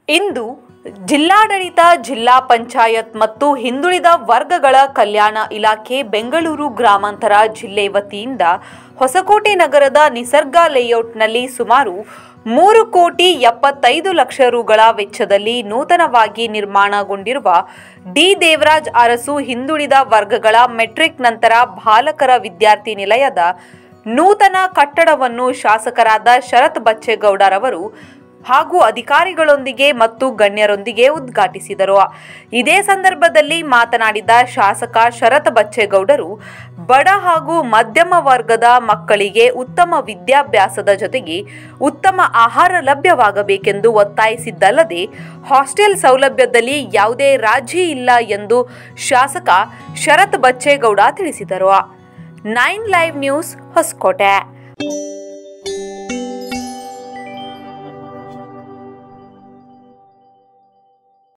ಇಂದು ಜಿಲ್ಲಾಡಳಿತ ಜಿಲ್ಲಾ ಪಂಚಾಯತ್ ಮತ್ತು ಹಿಂದುಳಿದ ವರ್ಗಗಳ ಕಲ್ಯಾಣ ಇಲಾಖೆ ಬೆಂಗಳೂರು ಗ್ರಾಮಾಂತರ ಜಿಲ್ಲೆ ವತಿಯಿಂದ ಹೊಸಕೋಟೆ ನಗರದ ನಿಸರ್ಗ ಲೇಔಟ್ನಲ್ಲಿ ಸುಮಾರು ಮೂರು ಕೋಟಿ ಎಪ್ಪತ್ತೈದು ಲಕ್ಷ ರುಗಳ ವೆಚ್ಚದಲ್ಲಿ ನೂತನವಾಗಿ ನಿರ್ಮಾಣಗೊಂಡಿರುವ ಡಿ ದೇವರಾಜ್ ಅರಸು ಹಿಂದುಳಿದ ವರ್ಗಗಳ ಮೆಟ್ರಿಕ್ ನಂತರ ಬಾಲಕರ ವಿದ್ಯಾರ್ಥಿ ನಿಲಯದ ನೂತನ ಕಟ್ಟಡವನ್ನು ಶಾಸಕರಾದ ಶರತ್ ಬಚ್ಚೇಗೌಡರವರು ಹಾಗೂ ಅಧಿಕಾರಿಗಳೊಂದಿಗೆ ಮತ್ತು ಗಣ್ಯರೊಂದಿಗೆ ಉದ್ಘಾಟಿಸಿದರು ಇದೇ ಸಂದರ್ಭದಲ್ಲಿ ಮಾತನಾಡಿದ ಶಾಸಕ ಶರತ್ ಬಚ್ಚೇಗೌಡರು ಬಡ ಹಾಗೂ ಮಧ್ಯಮ ವರ್ಗದ ಮಕ್ಕಳಿಗೆ ಉತ್ತಮ ವಿದ್ಯಾಭ್ಯಾಸದ ಜೊತೆಗೆ ಉತ್ತಮ ಆಹಾರ ಲಭ್ಯವಾಗಬೇಕೆಂದು ಒತ್ತಾಯಿಸಿದ್ದಲ್ಲದೆ ಹಾಸ್ಟೆಲ್ ಸೌಲಭ್ಯದಲ್ಲಿ ಯಾವುದೇ ರಾಜಿ ಇಲ್ಲ ಎಂದು ಶಾಸಕ ಶರತ್ ಬಚ್ಚೇಗೌಡ ತಿಳಿಸಿದರು ನೈನ್ ಲೈವ್ ನ್ಯೂಸ್ ಹೊಸಕೋಟೆ